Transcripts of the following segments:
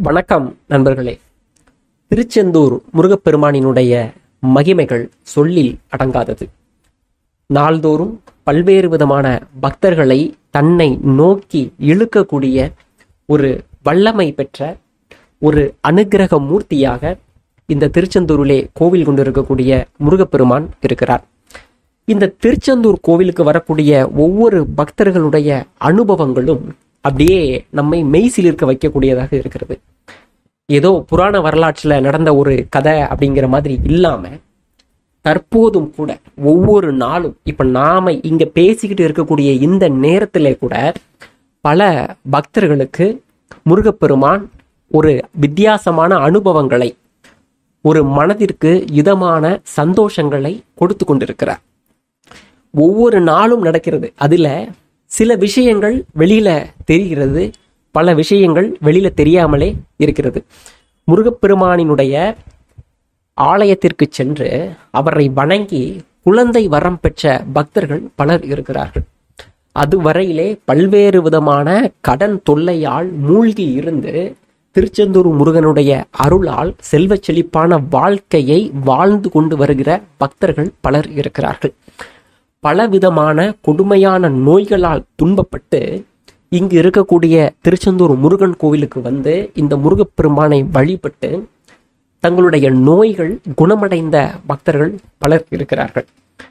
வணக்கம் நண்பர்களே திருச்செந்தூர் முருகப்பெருமானினுடைய மகிமைகள் சொல்லில் அடங்காதது நாள்தோறும் பல்வேறு விதமான பக்தர்களை தன்னை நோக்கி இழுக்கக்கூடிய ஒரு வல்லமை பெற்ற ஒரு அனுக்கிரக மூர்த்தியாக இந்த திருச்செந்தூரிலே கோவில் கொண்டிருக்கக்கூடிய முருகப்பெருமான் இருக்கிறார் இந்த திருச்செந்தூர் கோவிலுக்கு வரக்கூடிய ஒவ்வொரு பக்தர்களுடைய அனுபவங்களும் அப்படியே நம்மை மெய்சிலிருக்க வைக்கக்கூடியதாக இருக்கிறது ஏதோ புராண வரலாற்றுல நடந்த ஒரு கதை அப்படிங்கிற மாதிரி இல்லாம தற்போதும் கூட ஒவ்வொரு நாளும் இப்ப நாம இங்க பேசிக்கிட்டு இருக்கக்கூடிய இந்த நேரத்திலே கூட பல பக்தர்களுக்கு முருகப்பெருமான் ஒரு வித்தியாசமான அனுபவங்களை ஒரு மனதிற்கு இதமான சந்தோஷங்களை கொடுத்து கொண்டிருக்கிறார் ஒவ்வொரு நாளும் நடக்கிறது அதுல சில விஷயங்கள் வெளியில தெரிகிறது பல விஷயங்கள் வெளியில தெரியாமலே இருக்கிறது முருகப்பெருமானினுடைய ஆலயத்திற்கு சென்று அவரை வணங்கி குழந்தை வரம் பெற்ற பக்தர்கள் பலர் இருக்கிறார்கள் அதுவரையிலே பல்வேறு விதமான கடன் தொல்லையால் மூழ்கி இருந்து திருச்செந்தூர் முருகனுடைய அருளால் செல்வச் செழிப்பான வாழ்க்கையை வாழ்ந்து கொண்டு வருகிற பக்தர்கள் பலர் இருக்கிறார்கள் பலவிதமான கொடுமையான நோய்களால் துன்பப்பட்டு இங்கு இருக்கக்கூடிய திருச்செந்தூர் முருகன் கோவிலுக்கு வந்து இந்த முருகப்பெருமானை வழிபட்டு தங்களுடைய நோய்கள் குணமடைந்த பக்தர்கள் பலர் இருக்கிறார்கள்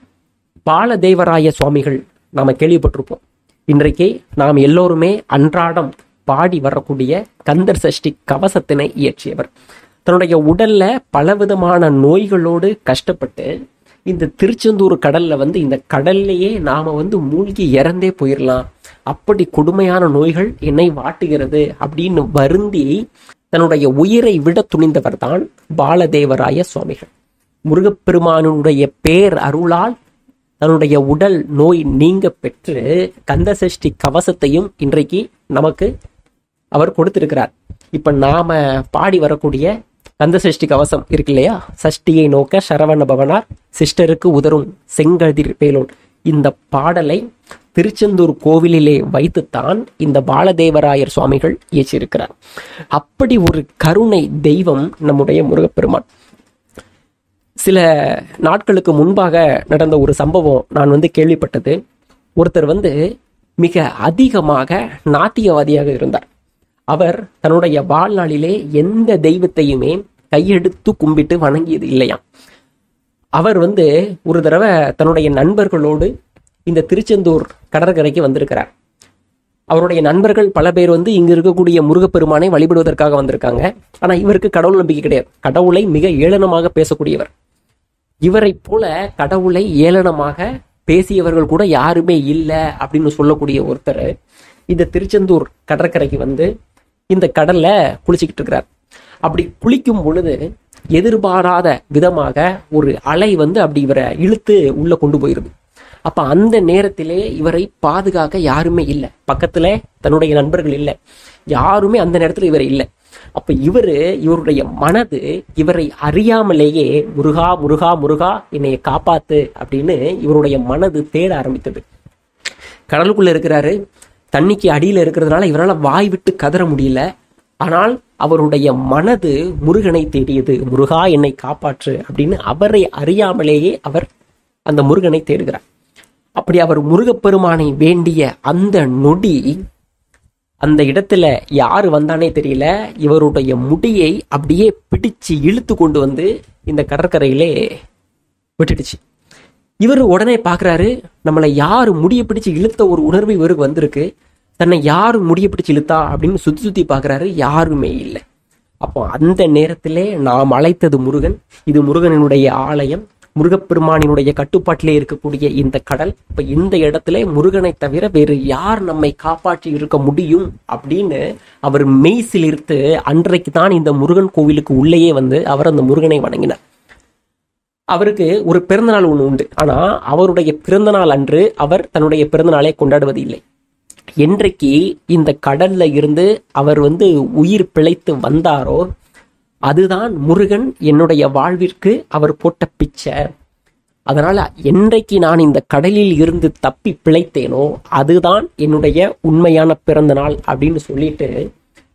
பாலதேவராய சுவாமிகள் நாம கேள்விப்பட்டிருப்போம் இன்றைக்கு நாம் எல்லோருமே அன்றாடம் பாடி வரக்கூடிய கந்தர் சஷ்டி கவசத்தினை இயற்றியவர் தன்னுடைய உடல்ல பலவிதமான நோய்களோடு கஷ்டப்பட்டு இந்த திருச்செந்தூர் கடல்ல வந்து இந்த கடல்லையே நாம வந்து மூழ்கி இறந்தே போயிடலாம் அப்படி கொடுமையான நோய்கள் என்னை வாட்டுகிறது அப்படின்னு வருந்தி தன்னுடைய உயிரை விட துணிந்தவர் தான் பாலதேவராய சுவாமிகள் முருகப்பெருமானுடைய பேர் அருளால் தன்னுடைய உடல் நோய் நீங்க பெற்று கந்தசஷ்டி கவசத்தையும் இன்றைக்கு நமக்கு அவர் கொடுத்திருக்கிறார் இப்ப நாம பாடி வரக்கூடிய கந்தசஷ்டி கவசம் இருக்கு இல்லையா சஷ்டியை நோக்க சரவண பவனார் சிஸ்டருக்கு உதரும் செங்கதிர் பேலோன் இந்த பாடலை திருச்செந்தூர் கோவிலிலே வைத்துத்தான் இந்த பாலதேவராயர் சுவாமிகள் இயற்றியிருக்கிறார் அப்படி ஒரு கருணை தெய்வம் நம்முடைய முருகப்பெருமான் சில நாட்களுக்கு முன்பாக நடந்த ஒரு சம்பவம் நான் வந்து கேள்விப்பட்டது ஒருத்தர் வந்து மிக அதிகமாக நாத்தியவாதியாக இருந்தார் அவர் தன்னுடைய வாழ்நாளிலே எந்த தெய்வத்தையுமே கையெடுத்து கும்பிட்டு வணங்கியது இல்லையாம் அவர் வந்து ஒரு தடவை தன்னுடைய நண்பர்களோடு இந்த திருச்செந்தூர் கடற்கரைக்கு வந்திருக்கிறார் அவருடைய நண்பர்கள் பல பேர் வந்து இங்க இருக்கக்கூடிய முருகப்பெருமானை வழிபடுவதற்காக வந்திருக்காங்க ஆனா இவருக்கு கடவுள் நம்பிக்கை கிடையாது கடவுளை மிக ஏளனமாக பேசக்கூடியவர் இவரை போல கடவுளை ஏளனமாக பேசியவர்கள் கூட யாருமே இல்லை அப்படின்னு சொல்லக்கூடிய ஒருத்தர் இந்த திருச்செந்தூர் கடற்கரைக்கு வந்து இந்த கடல்ல குளிச்சுக்கிட்டு இருக்கிறார் அப்படி குளிக்கும் பொழுது எதிர்பாராத விதமாக ஒரு அலை வந்து அப்படி இவரை இழுத்து உள்ள கொண்டு போயிருது அப்ப அந்த நேரத்திலே இவரை பாதுகாக்க யாருமே இல்லை பக்கத்துல தன்னுடைய நண்பர்கள் இல்லை யாருமே அந்த நேரத்துல இவர் இல்லை அப்ப இவரு இவருடைய மனது இவரை அறியாமலேயே முருகா முருகா முருகா என்னைய காப்பாத்து அப்படின்னு இவருடைய மனது தேட ஆரம்பித்தது கடலுக்குள்ள இருக்கிறாரு தண்ணிக்கு அடியில இருக்கிறதுனால இவரால் வாய் விட்டு கதற முடியல ஆனால் அவருடைய மனது முருகனை தேடியது முருகா என்னை காப்பாற்று அப்படின்னு அவரை அறியாமலேயே அவர் அந்த முருகனை தேடுகிறார் அப்படி அவர் முருகப்பெருமானை வேண்டிய அந்த நொடி அந்த இடத்துல யாரு வந்தானே தெரியல இவருடைய முடியை அப்படியே பிடிச்சு இழுத்து கொண்டு வந்து இந்த கடற்கரையிலே விட்டுடுச்சு இவர் உடனே பார்க்குறாரு நம்மளை யாரு முடிய பிடிச்சு இழுத்த ஒரு உணர்வு இவருக்கு வந்திருக்கு தன்னை யாரு முடிய பிடிச்சு இழுத்தா அப்படின்னு சுத்தி சுத்தி பார்க்குறாரு யாருமே இல்லை அப்போ அந்த நேரத்திலே நாம் அழைத்தது முருகன் இது முருகனினுடைய ஆலயம் முருகப்பெருமானினுடைய கட்டுப்பாட்டிலே இருக்கக்கூடிய இந்த கடல் இப்ப இந்த இடத்துல முருகனை தவிர வேறு யார் நம்மை காப்பாற்றி இருக்க முடியும் அப்படின்னு அவர் மெய் சிலிர்த்து அன்றைக்கு தான் இந்த முருகன் கோவிலுக்கு உள்ளேயே வந்து அவர் அந்த முருகனை வணங்கினார் அவருக்கு ஒரு பிறந்தநாள் ஒன்று உண்டு ஆனா அவருடைய பிறந்தநாள் அன்று அவர் தன்னுடைய பிறந்தநாளை கொண்டாடுவது இல்லை என்றைக்கு இந்த கடல்ல இருந்து அவர் வந்து உயிர் பிழைத்து வந்தாரோ அதுதான் முருகன் என்னுடைய வாழ்விற்கு அவர் போட்ட பிச்சை அதனால என்றைக்கு நான் இந்த கடலில் இருந்து தப்பி பிழைத்தேனோ அதுதான் என்னுடைய உண்மையான பிறந்த நாள் அப்படின்னு சொல்லிட்டு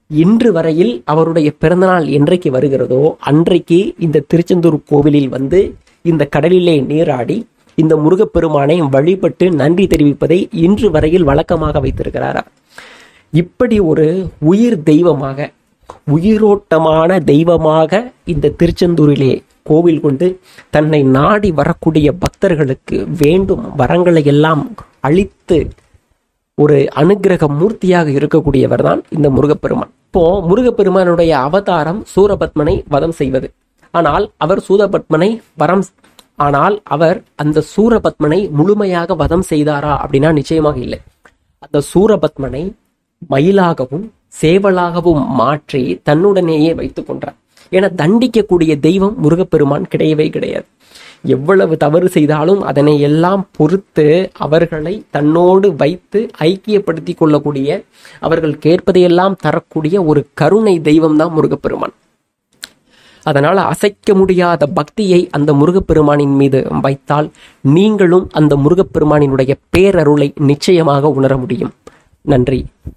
இன்று வரையில் அவருடைய பிறந்தநாள் என்றைக்கு வருகிறதோ அன்றைக்கு இந்த திருச்செந்தூர் கோவிலில் வந்து இந்த கடலிலே நீராடி இந்த முருகப்பெருமானை வழிபட்டு நன்றி தெரிவிப்பதை இன்று வரையில் வழக்கமாக வைத்திருக்கிறாரா இப்படி ஒரு உயிர் தெய்வமாக உயிரோட்டமான தெய்வமாக இந்த திருச்செந்தூரிலே கோவில் கொண்டு தன்னை நாடி வரக்கூடிய பக்தர்களுக்கு வேண்டும் வரங்களை எல்லாம் அளித்து ஒரு அனுக்கிரக மூர்த்தியாக இருக்கக்கூடியவர் தான் இந்த முருகப்பெருமான் இப்போ முருகப்பெருமானுடைய அவதாரம் சூரபத்மனை வதம் செய்வது ஆனால் அவர் சூரபத்மனை வரம் ஆனால் அவர் அந்த சூரபத்மனை முழுமையாக வதம் செய்தாரா அப்படின்னா நிச்சயமாக இல்லை அந்த சூரபத்மனை மயிலாகவும் சேவலாகவும் மாற்றி தன்னுடனேயே வைத்துக் கொண்டார் என தண்டிக்கக்கூடிய தெய்வம் முருகப்பெருமான் கிடையவே கிடையாது எவ்வளவு தவறு செய்தாலும் அதனை எல்லாம் பொறுத்து அவர்களை தன்னோடு வைத்து ஐக்கியப்படுத்திக் கொள்ளக்கூடிய அவர்கள் கேட்பதையெல்லாம் தரக்கூடிய ஒரு கருணை தெய்வம் தான் முருகப்பெருமான் அதனால அசைக்க முடியாத பக்தியை அந்த முருகப்பெருமானின் மீது வைத்தால் நீங்களும் அந்த முருகப்பெருமானினுடைய பேரருளை நிச்சயமாக உணர முடியும் நன்றி